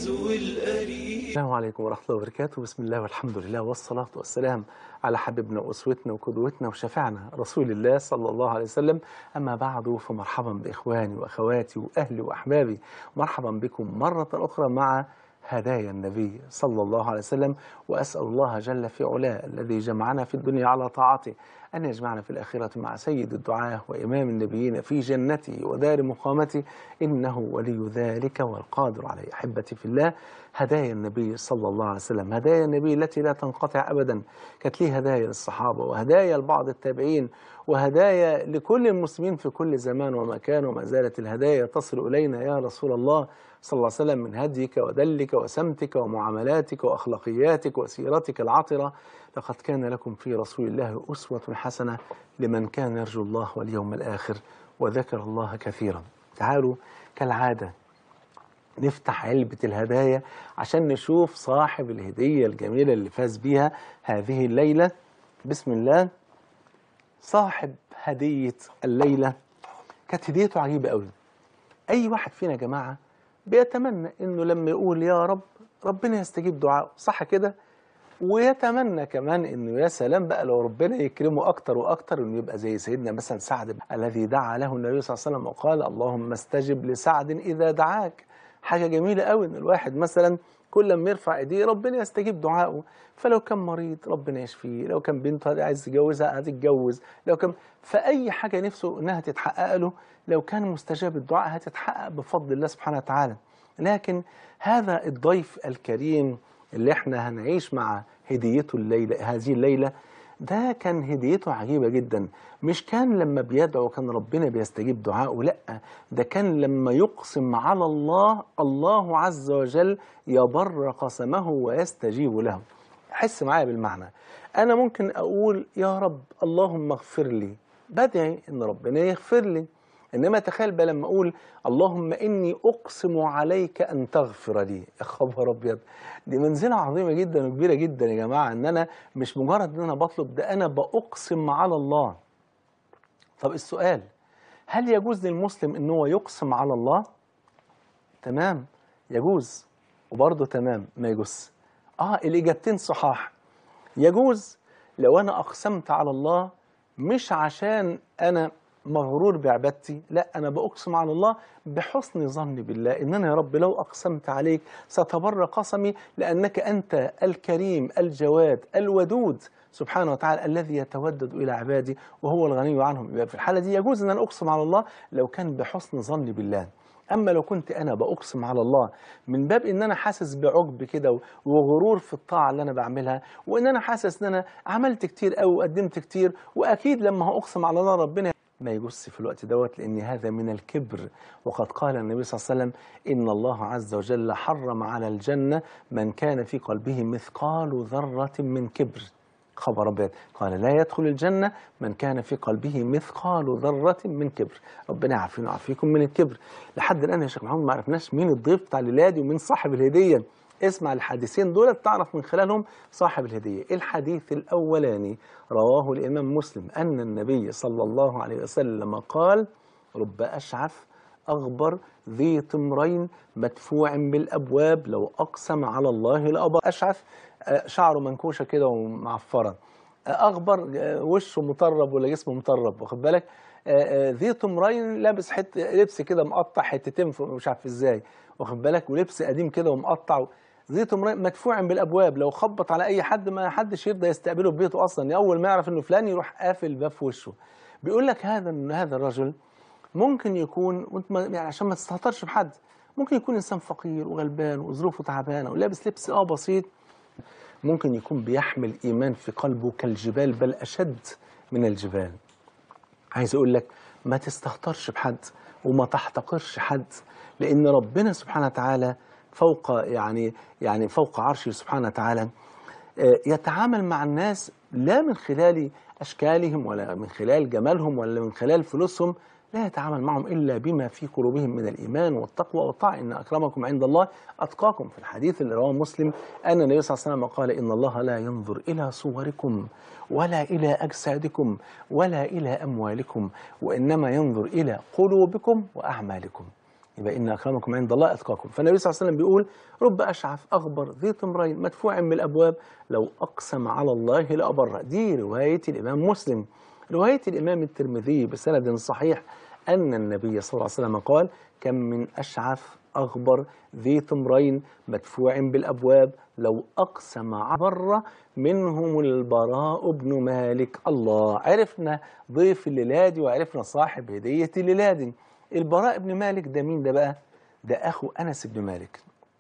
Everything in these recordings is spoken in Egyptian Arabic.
العز والأريد السلام عليكم ورحمة الله وبركاته بسم الله والحمد لله والصلاة والسلام على حبيبنا وأسوتنا وقدوتنا وشفعنا رسول الله صلى الله عليه وسلم أما بعد فمرحبا بإخواني وأخواتي وأهلي وأحبابي مرحبا بكم مرة أخرى مع هدايا النبي صلى الله عليه وسلم وأسأل الله جل في علاه الذي جمعنا في الدنيا على طاعته أن يجمعنا في الآخرة مع سيد الدعاة وإمام النبيين في جنته ودار مقامته إنه ولي ذلك والقادر عليه أحبتي في الله هدايا النبي صلى الله عليه وسلم هدايا النبي التي لا تنقطع أبدا كانت ليه هدايا للصحابة وهدايا لبعض التابعين وهدايا لكل المسلمين في كل زمان ومكان وما زالت الهدايا تصل إلينا يا رسول الله صلى الله عليه وسلم من هديك ودلك وسمتك ومعاملاتك وأخلاقياتك وسيرتك العطرة لقد كان لكم في رسول الله أسوة حسنة لمن كان يرجو الله واليوم الآخر وذكر الله كثيرا تعالوا كالعادة نفتح علبة الهدايا عشان نشوف صاحب الهدية الجميلة اللي فاز بيها هذه الليلة بسم الله صاحب هدية الليلة كانت هديته عجيبة قوي أي واحد فينا يا جماعة بيتمنى إنه لما يقول يا رب ربنا يستجيب دعائه صح كده ويتمنى كمان انه يا سلام بقى لو ربنا يكرمه اكتر واكتر انه يبقى زي سيدنا مثلا سعد الذي دعا له النبي صلى الله عليه وسلم وقال اللهم استجب لسعد اذا دعاك حاجه جميله قوي ان الواحد مثلا كل ما يرفع ايديه ربنا يستجيب دعائه فلو كان مريض ربنا يشفيه لو كان بنته عايز تتجوزها هتتجوز لو كان فاي حاجه نفسه انها تتحقق له لو كان مستجاب الدعاء هتتحقق بفضل الله سبحانه وتعالى لكن هذا الضيف الكريم اللي احنا هنعيش مع هديته الليلة هذه الليلة ده كان هديته عجيبة جدا مش كان لما بيدعو كان ربنا بيستجيب دعائه لا ده كان لما يقسم على الله الله عز وجل يبر قسمه ويستجيب له حس معايا بالمعنى أنا ممكن أقول يا رب اللهم اغفر لي بدعي إن ربنا يغفر لي إنما تخيل بقى لما أقول اللهم إني أقسم عليك أن تغفر لي يا خبر أبيض دي منزلة عظيمة جدا وكبيرة جدا يا جماعة إن أنا مش مجرد إن أنا بطلب ده أنا بأقسم على الله طب السؤال هل يجوز للمسلم إن هو يقسم على الله؟ تمام يجوز وبرضه تمام ما يجوز آه الإجابتين صحاح يجوز لو أنا أقسمت على الله مش عشان أنا مغرور بعبادتي لا أنا بأقسم على الله بحسن ظني بالله إن أنا يا رب لو أقسمت عليك ستبر قسمي لأنك أنت الكريم الجواد الودود سبحانه وتعالى الذي يتودد إلى عبادي وهو الغني عنهم يبقى في الحالة دي يجوز أن أنا أقسم على الله لو كان بحسن ظني بالله أما لو كنت أنا بأقسم على الله من باب إن أنا حاسس بعجب كده وغرور في الطاعة اللي أنا بعملها وإن أنا حاسس إن أنا عملت كتير أو وقدمت كتير وأكيد لما هأقسم على الله ربنا ما يجوز في الوقت دوت لأن هذا من الكبر وقد قال النبي صلى الله عليه وسلم إن الله عز وجل حرم على الجنة من كان في قلبه مثقال ذرة من كبر خبر أبيض قال لا يدخل الجنة من كان في قلبه مثقال ذرة من كبر ربنا يعافينا ويعافيكم من الكبر لحد الآن يا شيخ محمود ما عرفناش مين الضيف بتاع الليلة ومين صاحب الهدية اسمع الحديثين دول تعرف من خلالهم صاحب الهدية الحديث الأولاني رواه الإمام مسلم أن النبي صلى الله عليه وسلم قال رب أشعث أغبر ذي طمرين مدفوع بالأبواب لو أقسم على الله لأبر أشعث شعره منكوشة كده ومعفرة أغبر وشه مطرب ولا جسمه مطرب واخد بالك ذي طمرين لابس حت لبس كده مقطع حتتين مش عارف ازاي واخد بالك ولبس قديم كده ومقطع ذي طمرين مدفوع بالابواب لو خبط على اي حد ما حدش يرضى يستقبله في بيته اصلا اول ما يعرف انه فلان يروح قافل الباب في وشه بيقول لك هذا هذا الرجل ممكن يكون وانت يعني عشان ما تستهترش بحد ممكن يكون انسان فقير وغلبان وظروفه تعبانه ولابس لبس اه بسيط ممكن يكون بيحمل ايمان في قلبه كالجبال بل اشد من الجبال عايز اقول لك ما تستهترش بحد وما تحتقرش حد لان ربنا سبحانه وتعالى فوق يعني يعني فوق عرشه سبحانه وتعالى يتعامل مع الناس لا من خلال اشكالهم ولا من خلال جمالهم ولا من خلال فلوسهم لا يتعامل معهم إلا بما في قلوبهم من الإيمان والتقوى والطاعة إن أكرمكم عند الله أتقاكم في الحديث اللي رواه مسلم أن النبي صلى الله عليه وسلم قال إن الله لا ينظر إلى صوركم ولا إلى أجسادكم ولا إلى أموالكم وإنما ينظر إلى قلوبكم وأعمالكم يبقى إن أكرمكم عند الله أتقاكم فالنبي صلى الله عليه وسلم بيقول رب أشعث أغبر ذي طمرين مدفوع من الأبواب لو أقسم على الله لأبره دي رواية الإمام مسلم رواية الإمام الترمذي بسند صحيح أن النبي صلى الله عليه وسلم قال كم من أشعث أغبر ذي طمرين مدفوع بالأبواب لو أقسم عبر منهم البراء بن مالك الله عرفنا ضيف الليلادي وعرفنا صاحب هدية الليلادي البراء بن مالك ده مين ده بقى ده أخو أنس بن مالك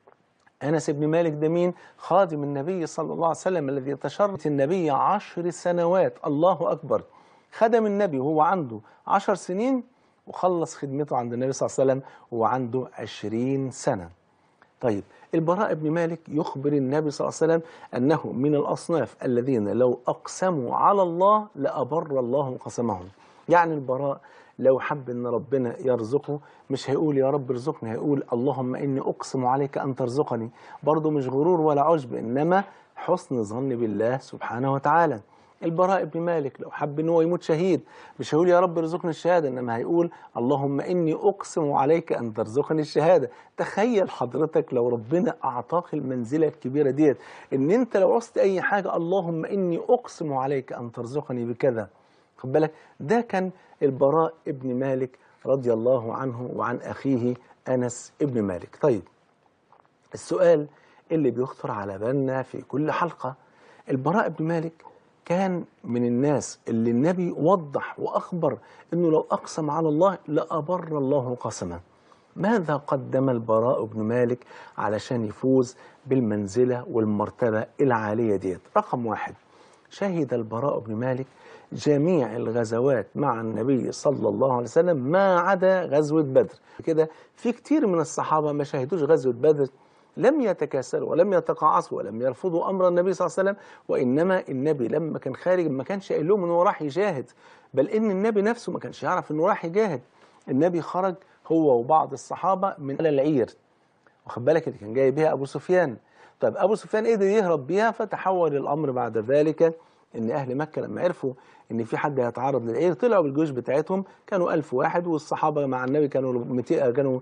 أنس بن مالك ده مين خادم النبي صلى الله عليه وسلم الذي تشرت النبي عشر سنوات الله أكبر خدم النبي وهو عنده عشر سنين وخلص خدمته عند النبي صلى الله عليه وسلم وهو عنده عشرين سنة طيب البراء بن مالك يخبر النبي صلى الله عليه وسلم أنه من الأصناف الذين لو أقسموا على الله لأبر الله قسمهم يعني البراء لو حب ان ربنا يرزقه مش هيقول يا رب ارزقني هيقول اللهم اني اقسم عليك ان ترزقني برضه مش غرور ولا عجب انما حسن ظن بالله سبحانه وتعالى البراء بن مالك لو حب ان هو يموت شهيد مش هيقول يا رب ارزقني الشهاده انما هيقول اللهم اني اقسم عليك ان ترزقني الشهاده تخيل حضرتك لو ربنا اعطاك المنزله الكبيره ديت ان انت لو عوزت اي حاجه اللهم اني اقسم عليك ان ترزقني بكذا خد بالك ده كان البراء ابن مالك رضي الله عنه وعن أخيه أنس ابن مالك طيب السؤال اللي بيخطر على بالنا في كل حلقة البراء ابن مالك كان من الناس اللي النبي وضح وأخبر أنه لو أقسم على الله لأبر الله قسما ماذا قدم البراء بن مالك علشان يفوز بالمنزلة والمرتبة العالية ديت رقم واحد شهد البراء بن مالك جميع الغزوات مع النبي صلى الله عليه وسلم ما عدا غزوة بدر كده في كتير من الصحابة ما شهدوش غزوة بدر لم يتكاسلوا ولم يتقاعسوا ولم يرفضوا أمر النبي صلى الله عليه وسلم وإنما النبي لما كان خارج ما كانش قايل لهم أنه راح يجاهد بل إن النبي نفسه ما كانش يعرف أنه راح يجاهد النبي خرج هو وبعض الصحابة من العير واخد بالك اللي كان جاي بها أبو سفيان طيب أبو سفيان قدر يهرب بيها فتحول الأمر بعد ذلك ان اهل مكه لما عرفوا ان في حد هيتعرض للعير طلعوا بالجيوش بتاعتهم كانوا 1000 واحد والصحابه مع النبي كانوا 200 كانوا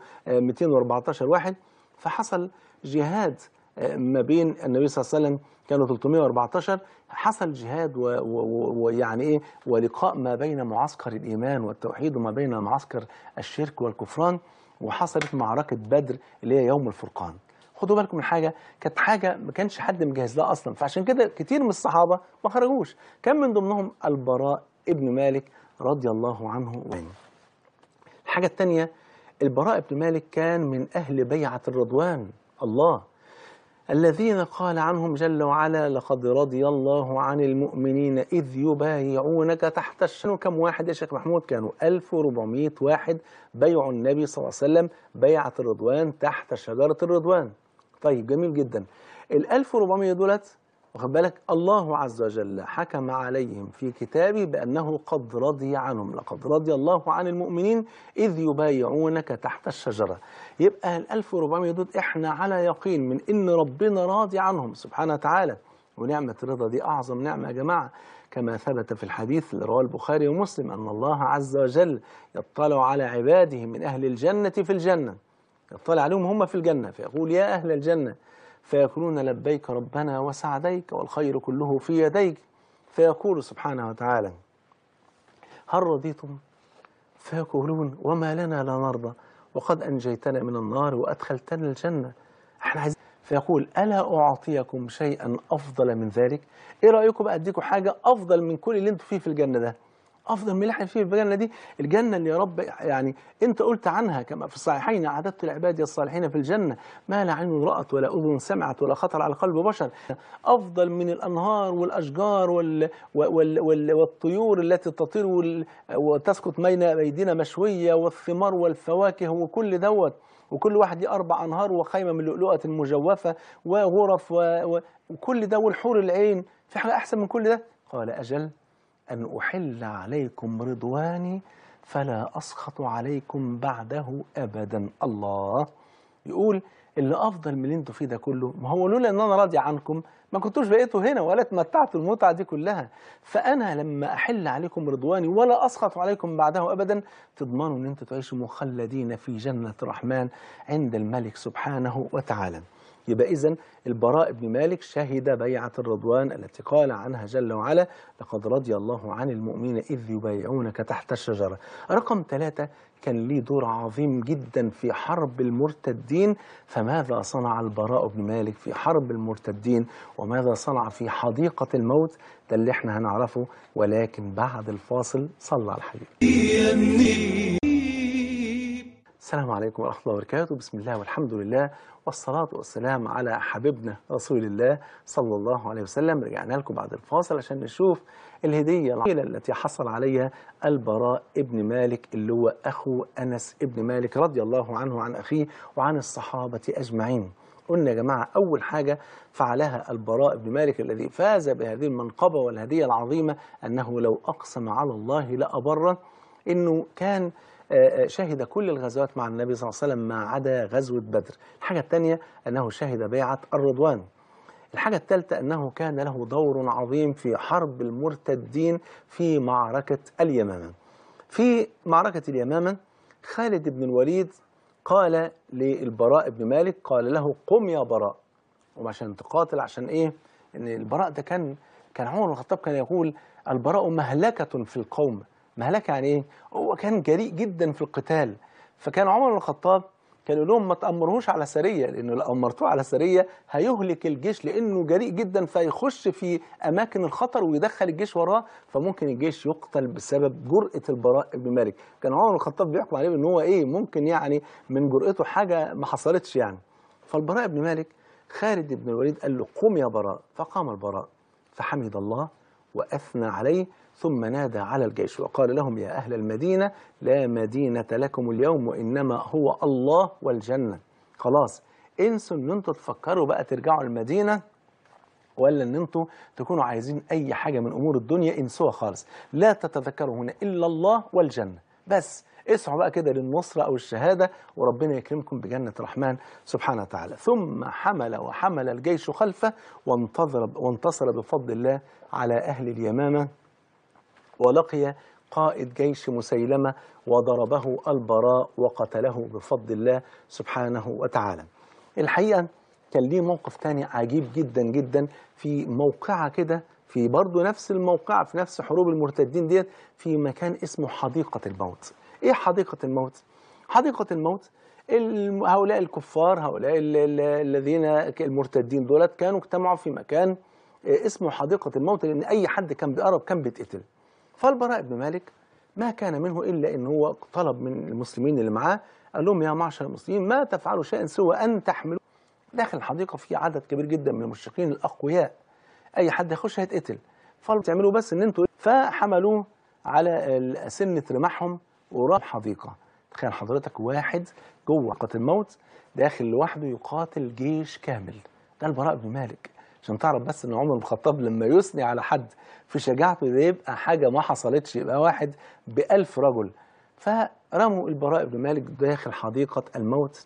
214 واحد فحصل جهاد ما بين النبي صلى الله عليه وسلم كانوا 314 حصل جهاد ويعني ايه ولقاء ما بين معسكر الايمان والتوحيد وما بين معسكر الشرك والكفران وحصلت معركه بدر اللي هي يوم الفرقان خدوا بالكم من حاجه كانت حاجه ما كانش حد مجهز لها اصلا فعشان كده كتير من الصحابه ما خرجوش كان من ضمنهم البراء ابن مالك رضي الله عنه وعنه الحاجه الثانيه البراء ابن مالك كان من اهل بيعه الرضوان الله الذين قال عنهم جل وعلا لقد رضي الله عن المؤمنين إذ يبايعونك تحت الشجرة كم واحد يا شيخ محمود كانوا 1400 واحد بيعوا النبي صلى الله عليه وسلم بيعة الرضوان تحت شجرة الرضوان طيب جميل جدا ال 1400 دولت واخد بالك الله عز وجل حكم عليهم في كتابه بأنه قد رضي عنهم لقد رضي الله عن المؤمنين إذ يبايعونك تحت الشجرة يبقى ال 1400 دول إحنا على يقين من إن ربنا راضي عنهم سبحانه وتعالى ونعمة الرضا دي أعظم نعمة يا جماعة كما ثبت في الحديث اللي رواه البخاري ومسلم أن الله عز وجل يطلع على عباده من أهل الجنة في الجنة يطلع عليهم هم في الجنة فيقول يا أهل الجنة فيقولون لبيك ربنا وسعديك والخير كله في يديك فيقول سبحانه وتعالى هل رضيتم فيقولون وما لنا لا نرضى وقد أنجيتنا من النار وأدخلتنا الجنة احنا عايزين فيقول ألا أعطيكم شيئا أفضل من ذلك إيه رأيكم بقى أديكم حاجة أفضل من كل اللي أنتم فيه في الجنة ده افضل من اللي احنا فيه في الجنه دي الجنه اللي يا رب يعني انت قلت عنها كما في الصحيحين اعددت العباد الصالحين في الجنه ما لا عين رات ولا اذن سمعت ولا خطر على قلب بشر افضل من الانهار والاشجار وال وال وال والطيور التي تطير وال وتسقط بين ايدينا مشويه والثمار والفواكه وكل دوت وكل واحد ليه اربع انهار وخيمه من لؤلؤه مجوفه وغرف وكل ده والحور العين في حاجه احسن من كل ده قال اجل أن أحل عليكم رضواني فلا أسخط عليكم بعده أبدا الله يقول اللي افضل من اللي انتوا فيه ده كله ما هو لولا ان انا راضي عنكم ما كنتوش بقيتوا هنا ولا اتمتعتوا المتعه دي كلها فانا لما احل عليكم رضواني ولا اسخط عليكم بعده ابدا تضمنوا ان انتوا تعيشوا مخلدين في جنه الرحمن عند الملك سبحانه وتعالى يبقى إذن البراء بن مالك شهد بيعة الرضوان التي قال عنها جل وعلا لقد رضي الله عن المؤمنين إذ يبايعونك تحت الشجرة رقم ثلاثة كان ليه دور عظيم جدا في حرب المرتدين فماذا صنع البراء بن مالك في حرب المرتدين وماذا صنع في حديقة الموت ده اللي احنا هنعرفه ولكن بعد الفاصل صلى على الحبيب السلام عليكم ورحمة الله وبركاته بسم الله والحمد لله والصلاة والسلام على حبيبنا رسول الله صلى الله عليه وسلم رجعنا لكم بعد الفاصل عشان نشوف الهدية العظيمة التي حصل عليها البراء ابن مالك اللي هو أخو أنس ابن مالك رضي الله عنه وعن أخيه وعن الصحابة أجمعين قلنا يا جماعة أول حاجة فعلها البراء بن مالك الذي فاز بهذه المنقبة والهدية العظيمة أنه لو أقسم على الله لأبره إنه كان شهد كل الغزوات مع النبي صلى الله عليه وسلم ما عدا غزوة بدر الحاجة الثانية أنه شهد بيعة الرضوان الحاجة الثالثة أنه كان له دور عظيم في حرب المرتدين في معركة اليمامة في معركة اليمامة خالد بن الوليد قال للبراء بن مالك قال له قم يا براء وعشان تقاتل عشان ايه ان البراء ده كان كان عمر بن الخطاب كان يقول البراء مهلكة في القوم مهلكة يعني ايه هو كان جريء جدا في القتال فكان عمر بن الخطاب كان يقول لهم ما تأمرهوش على سرية لأنه لو أمرتوه على سرية هيهلك الجيش لأنه جريء جدا فيخش في أماكن الخطر ويدخل الجيش وراه فممكن الجيش يقتل بسبب جرأة البراء بن مالك كان عمر بن الخطاب بيحكم عليه إن هو إيه ممكن يعني من جرأته حاجة ما حصلتش يعني فالبراء بن مالك خالد بن الوليد قال له قم يا براء فقام البراء فحمد الله وأثنى عليه ثم نادى على الجيش وقال لهم يا أهل المدينة لا مدينة لكم اليوم وإنما هو الله والجنة خلاص انسوا ان انتوا تفكروا بقى ترجعوا المدينة ولا ان انتوا تكونوا عايزين اي حاجة من امور الدنيا انسوها خالص لا تتذكروا هنا الا الله والجنة بس اسعوا بقى كده للنصرة او الشهادة وربنا يكرمكم بجنة الرحمن سبحانه وتعالى ثم حمل وحمل الجيش خلفه وانتظر وانتصر بفضل الله على اهل اليمامة ولقي قائد جيش مسيلمة وضربه البراء وقتله بفضل الله سبحانه وتعالى الحقيقة كان ليه موقف تاني عجيب جدا جدا في موقعة كده في برضه نفس الموقعة في نفس حروب المرتدين ديت في مكان اسمه حديقة الموت ايه حديقة الموت؟ حديقة الموت هؤلاء الكفار هؤلاء الذين المرتدين دولت كانوا اجتمعوا في مكان اسمه حديقة الموت لأن أي حد كان بيقرب كان بيتقتل فالبراء بن مالك ما كان منه إلا أن هو طلب من المسلمين اللي معاه قال لهم يا معشر المسلمين ما تفعلوا شيئا سوى أن تحملوا داخل الحديقة في عدد كبير جدا من المشركين الأقوياء أي حد يخش هيتقتل فبتعملوا بس أن أنتوا فحملوه على سنة رماحهم وراح الحديقة تخيل حضرتك واحد جوه قتل الموت داخل لوحده يقاتل جيش كامل ده البراء بن مالك عشان تعرف بس ان عمر بن الخطاب لما يثني على حد في شجاعته ده يبقى حاجه ما حصلتش يبقى واحد بألف رجل فرموا البراء بن مالك داخل حديقه الموت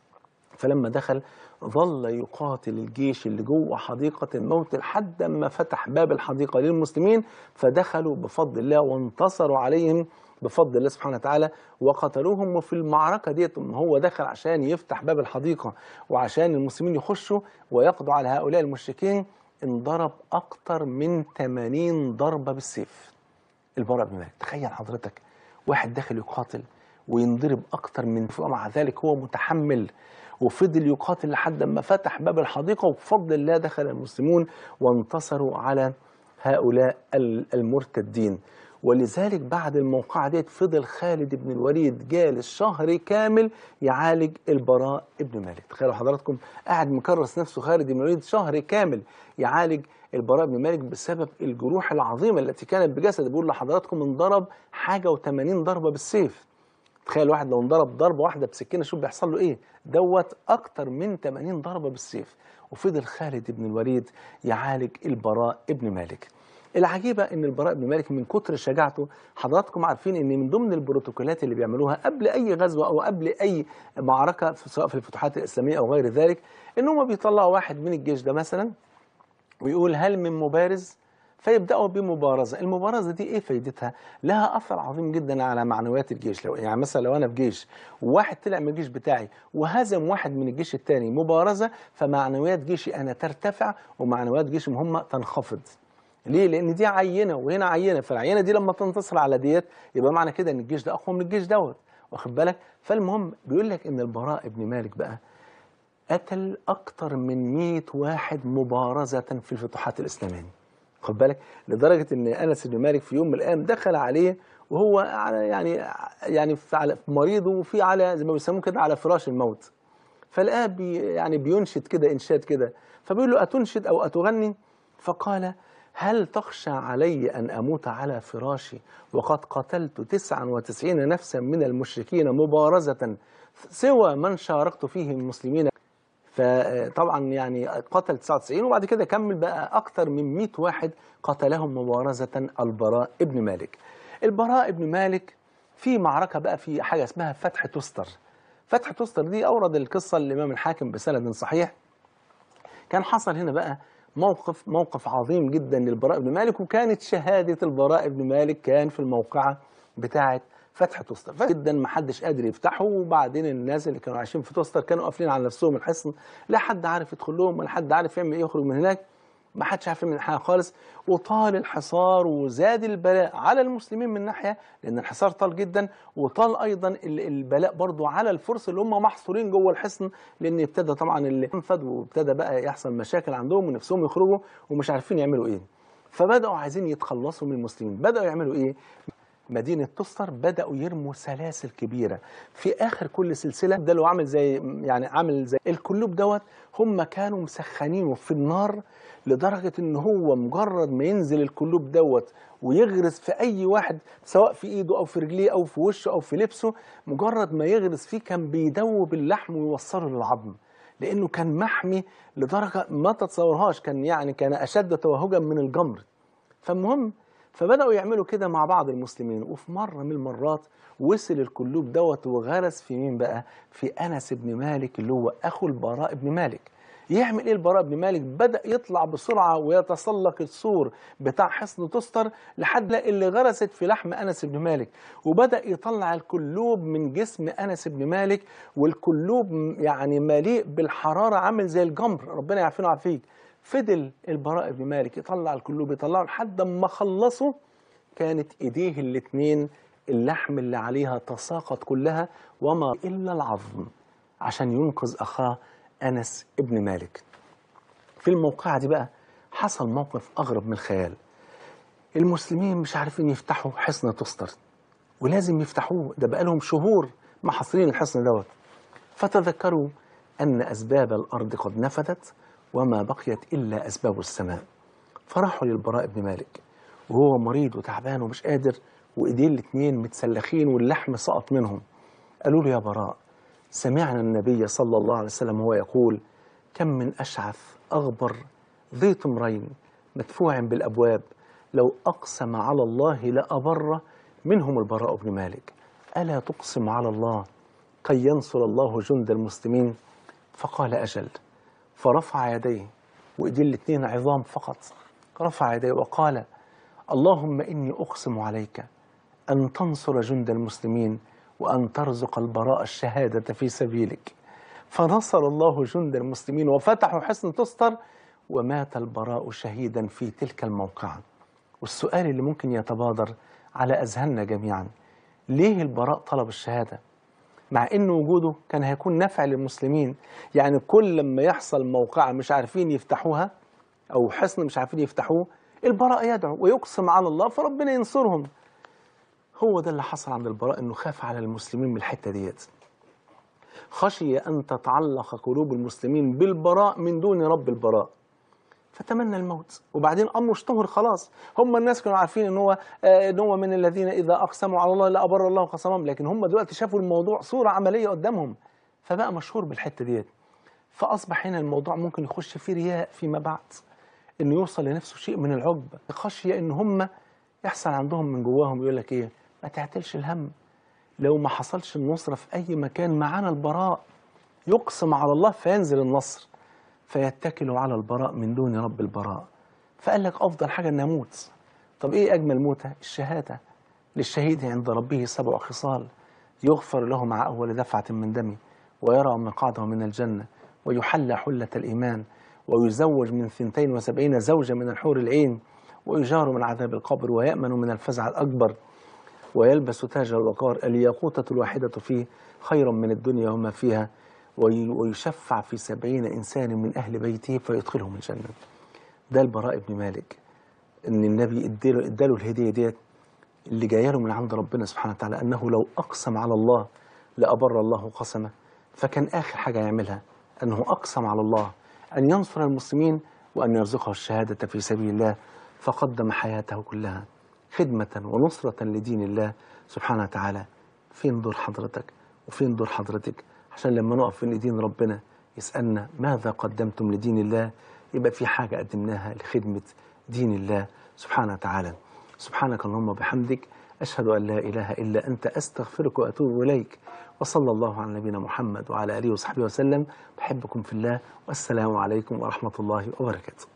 فلما دخل ظل يقاتل الجيش اللي جوه حديقة الموت لحد ما فتح باب الحديقة للمسلمين فدخلوا بفضل الله وانتصروا عليهم بفضل الله سبحانه وتعالى وقتلوهم وفي المعركة ديت هو دخل عشان يفتح باب الحديقة وعشان المسلمين يخشوا ويقضوا على هؤلاء المشركين انضرب أكتر من 80 ضربة بالسيف البراء بن مالك تخيل حضرتك واحد داخل يقاتل وينضرب أكتر من ومع ذلك هو متحمل وفضل يقاتل لحد ما فتح باب الحديقة وبفضل الله دخل المسلمون وانتصروا على هؤلاء المرتدين ولذلك بعد الموقعة ديت فضل خالد بن الوليد جالس شهر كامل يعالج البراء ابن مالك تخيلوا حضراتكم قاعد مكرس نفسه خالد بن الوليد شهر كامل يعالج البراء بن مالك بسبب الجروح العظيمة التي كانت بجسده بيقول لحضراتكم انضرب حاجة و80 ضربة بالسيف تخيل واحد لو انضرب ضربة واحدة بسكينة شوف بيحصل له ايه دوت اكتر من 80 ضربة بالسيف وفضل خالد بن الوليد يعالج البراء ابن مالك العجيبة ان البراء بن مالك من كتر شجاعته حضراتكم عارفين ان من ضمن البروتوكولات اللي بيعملوها قبل اي غزوة او قبل اي معركة في- سواء في الفتوحات الاسلامية او غير ذلك ان هم بيطلعوا واحد من الجيش ده مثلا ويقول هل من مبارز فيبداوا بمبارزه، المبارزه دي ايه فايدتها؟ لها اثر عظيم جدا على معنويات الجيش، لو يعني مثلا لو انا في جيش وواحد طلع من الجيش بتاعي وهزم واحد من الجيش الثاني مبارزه فمعنويات جيشي انا ترتفع ومعنويات جيشهم هم تنخفض. ليه؟ لان دي عينه وهنا عينه، فالعينه دي لما تنتصر على ديت يبقى معنى كده ان الجيش ده اقوى من الجيش دوت، واخد بالك؟ فالمهم بيقول لك ان البراء بن مالك بقى قتل أكتر من 100 واحد مبارزة في الفتوحات الإسلامية خد بالك لدرجة إن أنس بن مالك في يوم من الأيام دخل عليه وهو على يعني يعني في على في مريض وفي على زي ما بيسموه كده على فراش الموت فلقاه بي يعني بينشد كده إنشاد كده فبيقول له أتنشد أو أتغني فقال هل تخشى علي أن أموت على فراشي وقد قتلت تسعا وتسعين نفسا من المشركين مبارزة سوى من شاركت فيه من المسلمين فطبعا يعني قتل 99 وبعد كده كمل بقى اكتر من 100 واحد قتلهم مبارزة البراء ابن مالك البراء ابن مالك في معركة بقى في حاجة اسمها فتح تستر فتح تستر دي أورد القصة الإمام الحاكم بسند صحيح كان حصل هنا بقى موقف موقف عظيم جدا للبراء بن مالك وكانت شهادة البراء بن مالك كان في الموقعة بتاعة فتح تستر جدا ما حدش قادر يفتحه وبعدين الناس اللي كانوا عايشين في تستر كانوا قافلين على نفسهم الحصن لا حد عارف يدخل لهم ولا حد عارف يعمل ايه يخرج من هناك ما حدش عارف يعمل حاجه خالص وطال الحصار وزاد البلاء على المسلمين من ناحيه لان الحصار طال جدا وطال ايضا ال- البلاء برضو على الفرس اللي هم محصورين جوه الحصن لان ابتدى طبعا اللي انفد وابتدى بقى يحصل مشاكل عندهم ونفسهم يخرجوا ومش عارفين يعملوا ايه فبداوا عايزين يتخلصوا من المسلمين بداوا يعملوا ايه مدينة تستر بدأوا يرموا سلاسل كبيرة في آخر كل سلسلة ده لو عامل زي يعني عامل زي الكلوب دوت هم كانوا مسخنينه في النار لدرجة إن هو مجرد ما ينزل الكلوب دوت ويغرس في أي واحد سواء في إيده أو في رجليه أو في وشه أو في لبسه مجرد ما يغرس فيه كان بيدوب اللحم ويوصله للعظم لأنه كان محمي لدرجة ما تتصورهاش كان يعني كان أشد توهجا من الجمر فالمهم فبدأوا يعملوا كده مع بعض المسلمين وفي مرة من المرات وصل الكلوب دوت وغرس في مين بقى في أنس بن مالك اللي هو أخو البراء بن مالك يعمل ايه البراء بن مالك بدأ يطلع بسرعة ويتسلق السور بتاع حصن تستر لحد اللي غرست في لحم أنس بن مالك وبدأ يطلع الكلوب من جسم أنس بن مالك والكلوب يعني مليء بالحرارة عامل زي الجمر ربنا يعافينا ويعافيك فضل البراء بن مالك يطلع الكلوب يطلعه لحد ما خلصوا كانت ايديه الاتنين اللحم اللي عليها تساقط كلها وما الا العظم عشان ينقذ اخاه انس ابن مالك في الموقعة دي بقى حصل موقف اغرب من الخيال المسلمين مش عارفين يفتحوا حصن تستر ولازم يفتحوه ده بقالهم شهور محاصرين الحصن دوت فتذكروا أن أسباب الأرض قد نفدت وما بقيت إلا أسباب السماء فراحوا للبراء بن مالك وهو مريض وتعبان ومش قادر وإيديه الاتنين متسلخين واللحم سقط منهم قالوا له يا براء سمعنا النبي صلى الله عليه وسلم وهو يقول كم من أشعث أغبر ذي طمرين مدفوع بالأبواب لو أقسم على الله لأبر منهم البراء بن مالك ألا تقسم على الله كي ينصر الله جند المسلمين فقال أجل فرفع يديه وإيديه الاثنين عظام فقط رفع يديه وقال اللهم إني أقسم عليك أن تنصر جند المسلمين وأن ترزق البراء الشهادة في سبيلك فنصر الله جند المسلمين وفتحوا حصن تستر ومات البراء شهيدا في تلك الموقعة والسؤال اللي ممكن يتبادر على أذهاننا جميعا ليه البراء طلب الشهادة مع ان وجوده كان هيكون نفع للمسلمين يعني كل لما يحصل موقعة مش عارفين يفتحوها او حصن مش عارفين يفتحوه البراء يدعو ويقسم على الله فربنا ينصرهم هو ده اللي حصل عند البراء انه خاف على المسلمين من الحته ديت خشي ان تتعلق قلوب المسلمين بالبراء من دون رب البراء فتمنى الموت وبعدين امره اشتهر خلاص هم الناس كانوا عارفين ان هو آه، ان هو من الذين اذا اقسموا على الله لا ابر الله قسمهم لكن هم دلوقتي شافوا الموضوع صوره عمليه قدامهم فبقى مشهور بالحته ديت فاصبح هنا الموضوع ممكن يخش فيه رياء فيما بعد انه يوصل لنفسه شيء من العجب خشيه ان هم يحصل عندهم من جواهم يقول لك ايه ما تعتلش الهم لو ما حصلش النصرة في أي مكان معانا البراء يقسم على الله فينزل النصر فيتكل على البراء من دون رب البراء فقال لك أفضل حاجة أن أموت طب إيه أجمل موتة الشهادة للشهيد عند ربه سبع خصال يغفر له مع أول دفعة من دمه ويرى مقعده من الجنة ويحلى حلة الإيمان ويزوج من ثنتين وسبعين زوجة من الحور العين ويجار من عذاب القبر ويأمن من الفزع الأكبر ويلبس تاج الوقار الياقوتة الواحدة فيه خيرا من الدنيا وما فيها وي- ويشفع في سبعين إنسان من أهل بيته فيدخلهم الجنة ده البراء بن مالك إن النبي اداله, اداله الهدية ديت اللي جايه له من عند ربنا سبحانه وتعالى أنه لو أقسم على الله لأبر الله قسمه فكان آخر حاجة يعملها أنه أقسم على الله أن ينصر المسلمين وأن يرزقه الشهادة في سبيل الله فقدم حياته كلها خدمة ونصرة لدين الله سبحانه وتعالى فين دور حضرتك وفين دور حضرتك عشان لما نقف في ايدين ربنا يسألنا ماذا قدمتم لدين الله يبقى في حاجة قدمناها لخدمة دين الله سبحانه وتعالى سبحانك اللهم وبحمدك أشهد أن لا إله إلا أنت أستغفرك وأتوب إليك وصلى الله على نبينا محمد وعلى آله وصحبه وسلم بحبكم في الله والسلام عليكم ورحمة الله وبركاته